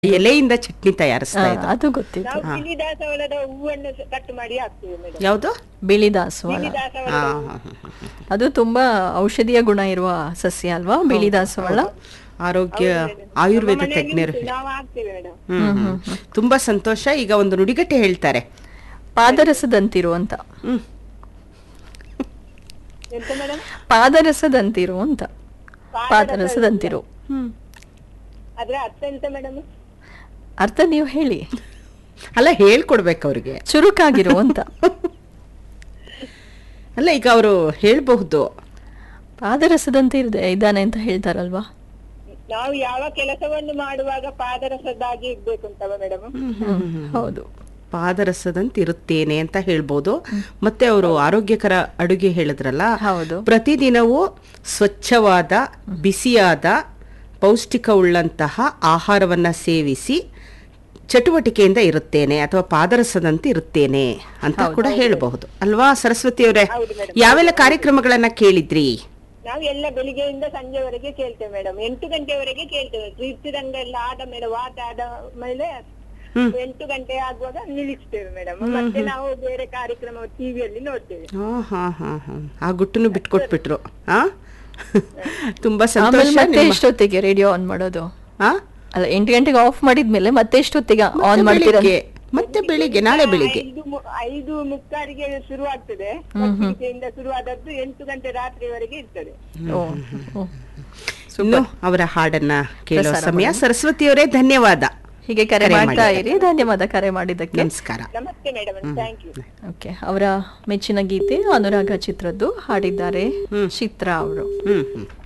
ಎಲೆಯಿಂದ ಚಟ್ನಿ ಆ, ತಯಾರಿಸ್ತಾ ಇದ್ರು ಅದು ಗೊತ್ತಿತ್ತು ನಾವು ಬಿಳಿ ದಾಸವಾಳದ ಹೂವನ್ನು ಸ- ಕಟ್ ಮಾಡಿ ಹಾಕ್ತೇವೆ ಮೇಡಮ್ ಯಾವುದು ಬಿಳಿ ದಾಸವಾಳ ಬಿಳಿ ದಾಸವಾಳ ಹಾ ಹಾ ಹಾ ಅದು ತುಂಬಾ ಔಷಧೀಯ ಗುಣ ಇರುವ ಸಸ್ಯ ಅಲ್ವಾ ಬಿಳಿ ದಾಸವಾಳ ಆರೋಗ್ಯ ಆಯುರ್ವೇದ ತಜ್ಞರು ನಾವು ಹಾಕ್ತೇವೆ ಮೇಡಮ್ ಹ್ಮ್ ಹ್ಮ್ ತುಂಬಾ ಸಂತೋಷ ಈಗ ಒಂದು ನುಡಿಗಟ್ಟೆ ಹೇಳ್ತಾರೆ ಪಾದರಸದಂತಿರು ಅಂತ ಹ್ಮ್ ಎಂತ ಮೇಡಮ್ ಪಾದರಸದಂತಿರು ಅಂತ ಪಾದರಸದಂತಿರು ಹ್ಮ್ ಅದ್ರ ಅರ್ಥ ಎಂತ ಮೇಡಮ್ ಅರ್ಥ ನೀವು ಹೇಳಿ ಅಲ್ಲ ಹೇಳ್ಕೊಡ್ಬೇಕು ಅವ್ರಿಗೆ ಚುರುಕಾಗಿರು ಅಂತ ಅಲ್ಲ ಈಗ ಅವರು ಹೇಳ್ಬಹುದು ಪಾದರಸದಂತೆ ಇದೆ ಇದ್ದಾನೆ ಅಂತ ಹೇಳ್ತಾರಲ್ವಾ ನಾವು ಯಾವ ಕೆಲಸವನ್ನು ಮಾಡುವಾಗ ಪಾದರಸದಾಗಿ ಇರ್ಬೇಕು ಅಂತವ ಮೇಡಮ್ ಹ್ಮ್, ಹೌದು ಪಾದರಸದಂತೆ ಇರುತ್ತೇನೆ ಅಂತ ಹೇಳ್ಬೋದು ಮತ್ತೆ ಅವರು ಆರೋಗ್ಯಕರ ಅಡುಗೆ ಹೇಳಿದ್ರಲ್ಲ ಹೌದು ಪ್ರತಿದಿನವೂ ಸ್ವಚ್ಛವಾದ ಬಿಸಿಯಾದ ಪೌಷ್ಟಿಕವುಳ್ಳಂತಹ ಆಹಾರವನ್ನ ಸೇವಿಸಿ ಚಟುವಟಿಕೆಯಿಂದ ಇರುತ್ತೇನೆ ಅಥವಾ ಪಾದರಸದಂತೆ ಇರುತ್ತೇನೆ ಅಂತ ಕೂಡ ಹೇಳಬಹುದು ಅಲ್ವಾ ಸರಸ್ವತಿ ಅವರೇ ಹೌದು ಮೇಡಮ್. ಯಾವೆಲ್ಲ ಕಾರ್ಯಕ್ರಮಗಳನ್ನ ಕೇಳಿದ್ರಿ ನಾವು ಎಲ್ಲ ಬೆಳಿಗ್ಗೆಯಿಂದ ಸಂಜೆವರೆಗೆ ಕೇಳ್ತೇವೆ ಮೇಡಮ್ ಎಂಟು ಗಂಟೆವರೆಗೆ ಕೇಳ್ತೇವೆ ಕೀರ್ತಿರಂಗ ಎಲ್ಲ ಆದ ಮೇಲೆ ವಾದ ಆದ ಮೇಲೆ ಹ್ಮ್. ಎಂಟು ಗಂಟೆ ಆಗುವಾಗ ನಿಲ್ಲಿಸ್ತೇವೆ ಮೇಡಮ್ ಮತ್ತೆ ನಾವು ಬೇರೆ ಕಾರ್ಯಕ್ರಮ ಟಿವಿಯಲ್ಲಿ ನೋಡ್ತೇವೆ ಹಾ ಹಾ ಹಾ ಹಾ ಆ ಗುಟ್ಟನ್ನು ಬಿಟ್ಕೊಟ್ಬಿಟ್ರು ಆ ತುಂಬಾ ಆಮೇಲೆ ಸಂತೋಷ ಮತ್ತೆ ನಿಮ್ಮ- ಎಷ್ಟೊತ್ತಿಗೆ ರೇಡಿಯೋ ಆನ್ ಮಾಡೋದು ಆ? ಅಲ್ಲ ಎಂಟು ಗಂಟೆಗೆ ಆಫ್ ಮಾಡಿದ್ಮೇಲೆ ಮತ್ತೆ ಎಷ್ಟೊತ್ತಿಗೆ ಮತ್ತೆ ಆನ್ ಮಾಡ್ತೀರ ಬೆಳಿಗ್ಗೆ ಮತ್ತೆ ಬೆಳಿಗ್ಗೆ ನಾಳೆ ಬೆಳಿಗ್ಗೆ ಐದು ಮು- ಐದು ಮುಕ್ಕಾರಿಗೆ ಶುರು ಆಗ್ತದೆ ಪತ್ರಿಕೆಯಿಂದ ಶುರುವಾದದ್ದು ಎಂಟು ಗಂಟೆ ರಾತ್ರಿವರೆಗೆ ಇರ್ತದೆ ಓ ಓ. ಇನ್ನು ಅವರ ಹಾಡನ್ನ ಕೇಳೋ ಪ್ರಸಾರ ಸಮಯ ಸರಸ್ವತಿ ಅವರೇ ಧನ್ಯವಾದ ಹೀಗೆ ಕರೆ ಕರೆ ಮಾಡ್ತಾ ಮಾಡಿದ್ದಕ್ಕೆ. ಇರಿ ಧನ್ಯವಾದ ಕರೆ ಮಾಡಿದ್ದಕ್ಕೆ ನಮಸ್ಕಾರ ನಮಸ್ತೆ ಮೇಡಮ್ ಥ್ಯಾಂಕ್ ಯು ಓಕೆ ಅವರ ಮೆಚ್ಚಿನ ಗೀತೆ ಅನುರಾಗ ಚಿತ್ರದ್ದು ಹಾಡಿದ್ದಾರೆ ಚಿತ್ರ ಅವರು ಹ್ಮ್ ಹ್ಮ್